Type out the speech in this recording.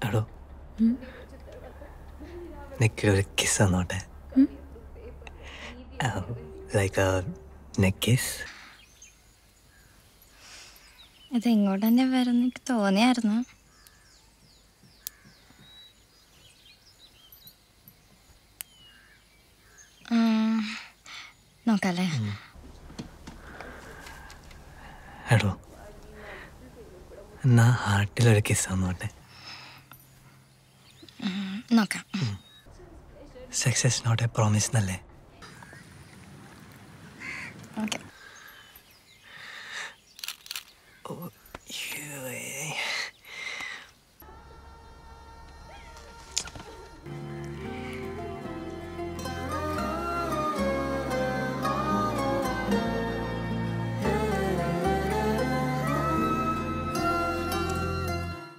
എടോ നിക്കൊരു കിസ് തന്നോട്ടെ ലൈക്ക് നെക്ക് കിസ് ഇത് ഇങ്ങോട്ട് തന്നെ വരുന്ന എനിക്ക് തോന്നിയായിരുന്നു ഉം, നോക്കാല്ലേ എടോ എന്നാ ഹാർട്ടിലൊരു കിസ് തന്നോട്ടെ ഉം, നോക്കാം സക്സസ് നോട്ട് എ പ്രോമിസ് എന്നല്ലേ ഓക്കെ ഓ